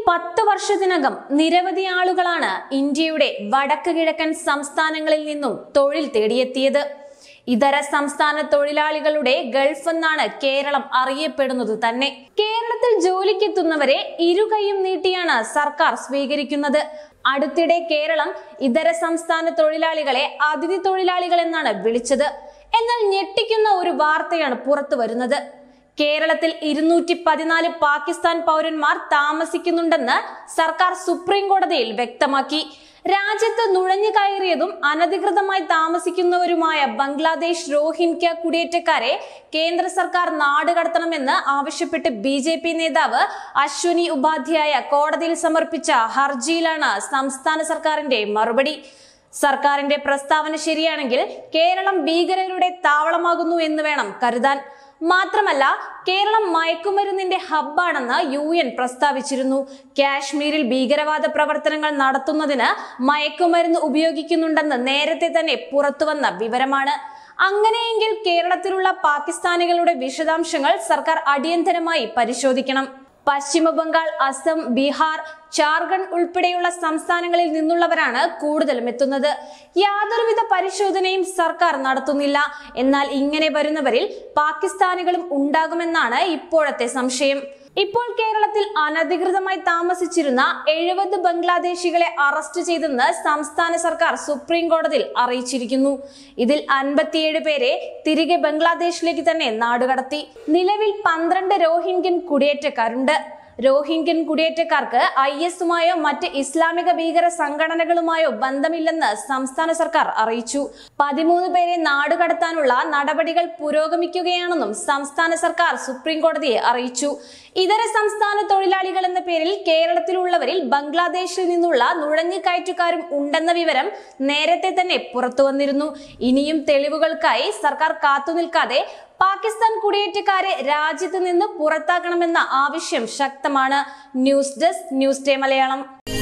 പത്ത് വർഷത്തിനകം നിരവധി ആളുകളാണ് ഇന്ത്യയുടെ വടക്ക് കിഴക്കൻ സംസ്ഥാനങ്ങളിൽ നിന്നും തൊഴിൽ തേടിയെത്തിയത് ഇതര സംസ്ഥാന തൊഴിലാളികളുടെ ഗൾഫ് എന്നാണ് കേരളം അറിയപ്പെടുന്നത് തന്നെ കേരളത്തിൽ ജോലിക്കെത്തുന്നവരെ ഇരുകൈയും നീട്ടിയാണ് സർക്കാർ സ്വീകരിക്കുന്നത് അടുത്തിടെ കേരളം ഇതര സംസ്ഥാന തൊഴിലാളികളെ അതിഥി തൊഴിലാളികൾ എന്നാണ് വിളിച്ചത് എന്നാൽ ഞെട്ടിക്കുന്ന ഒരു വാർത്തയാണ് പുറത്തു വരുന്നത് കേരളത്തിൽ ഇരുന്നൂറ്റി പതിനാല് പാകിസ്ഥാൻ പൗരന്മാർ താമസിക്കുന്നുണ്ടെന്ന് സർക്കാർ സുപ്രീം കോടതിയിൽ വ്യക്തമാക്കി രാജ്യത്ത് നുഴഞ്ഞു കയറിയതും അനധികൃതമായി താമസിക്കുന്നവരുമായ ബംഗ്ലാദേശ് റോഹിൻക്യ കുടിയേറ്റക്കാരെ കേന്ദ്ര സർക്കാർ നാടുകടത്തണമെന്ന് ആവശ്യപ്പെട്ട് ബി ജെ പി നേതാവ് അശ്വനി ഉപാധ്യായ കോടതിയിൽ സമർപ്പിച്ച ഹർജിയിലാണ് സംസ്ഥാന സർക്കാരിന്റെ മറുപടി സർക്കാരിന്റെ പ്രസ്താവന ശരിയാണെങ്കിൽ കേരളം ഭീകരരുടെ താവളമാകുന്നു എന്ന് വേണം കരുതാൻ മാത്രമല്ല കേരളം മയക്കുമരുന്നിന്റെ ഹബ്ബാണെന്ന് യു എൻ പ്രസ്താവിച്ചിരുന്നു കാശ്മീരിൽ ഭീകരവാദ പ്രവർത്തനങ്ങൾ നടത്തുന്നതിന് മയക്കുമരുന്ന് ഉപയോഗിക്കുന്നുണ്ടെന്ന് നേരത്തെ തന്നെ പുറത്തുവന്ന വിവരമാണ് അങ്ങനെയെങ്കിൽ കേരളത്തിലുള്ള പാകിസ്ഥാനികളുടെ വിശദാംശങ്ങൾ സർക്കാർ അടിയന്തരമായി പരിശോധിക്കണം പശ്ചിമ ബംഗാൾ അസം ബീഹാർ ജാർഖണ്ഡ് ഉൾപ്പെടെയുള്ള സംസ്ഥാനങ്ങളിൽ നിന്നുള്ളവരാണ് കൂടുതലും എത്തുന്നത് യാതൊരുവിധ പരിശോധനയും സർക്കാർ നടത്തുന്നില്ല എന്നാൽ ഇങ്ങനെ വരുന്നവരിൽ പാകിസ്ഥാനികളും ഉണ്ടാകുമെന്നാണ് ഇപ്പോഴത്തെ സംശയം ഇപ്പോൾ കേരളത്തിൽ അനധികൃതമായി താമസിച്ചിരുന്ന എഴുപത് ബംഗ്ലാദേശികളെ അറസ്റ്റ് ചെയ്തെന്ന് സംസ്ഥാന സർക്കാർ സുപ്രീം കോടതിയിൽ അറിയിച്ചിരിക്കുന്നു ഇതിൽ അൻപത്തിയേഴ് പേരെ തിരികെ ബംഗ്ലാദേശിലേക്ക് തന്നെ നാടുകടത്തി നിലവിൽ പന്ത്രണ്ട് രോഹിംഗ്യൻ കുടിയേറ്റക്കാരുണ്ട് രോഹിംഗ്യൻ കുടിയേറ്റക്കാർക്ക് ഐ എസുമായോ മറ്റ് ഇസ്ലാമിക ഭീകര സംഘടനകളുമായോ ബന്ധമില്ലെന്ന് സംസ്ഥാന സർക്കാർ അറിയിച്ചു പതിമൂന്ന് പേരെ നാടുകടത്താനുള്ള നടപടികൾ പുരോഗമിക്കുകയാണെന്നും സംസ്ഥാന സർക്കാർ സുപ്രീം കോടതിയെ അറിയിച്ചു ഇതര സംസ്ഥാന തൊഴിലാളികൾ എന്ന പേരിൽ കേരളത്തിലുള്ളവരിൽ ബംഗ്ലാദേശിൽ നിന്നുള്ള നുഴഞ്ഞുകയറ്റുകാരും ഉണ്ടെന്ന വിവരം നേരത്തെ തന്നെ പുറത്തു വന്നിരുന്നു ഇനിയും തെളിവുകൾക്കായി സർക്കാർ കാത്തുനിൽക്കാതെ പാകിസ്ഥാൻ കുടിയേറ്റക്കാരെ രാജ്യത്ത് നിന്ന് പുറത്താക്കണമെന്ന ആവശ്യം ശക്തമാണ് news desk news day Malayalam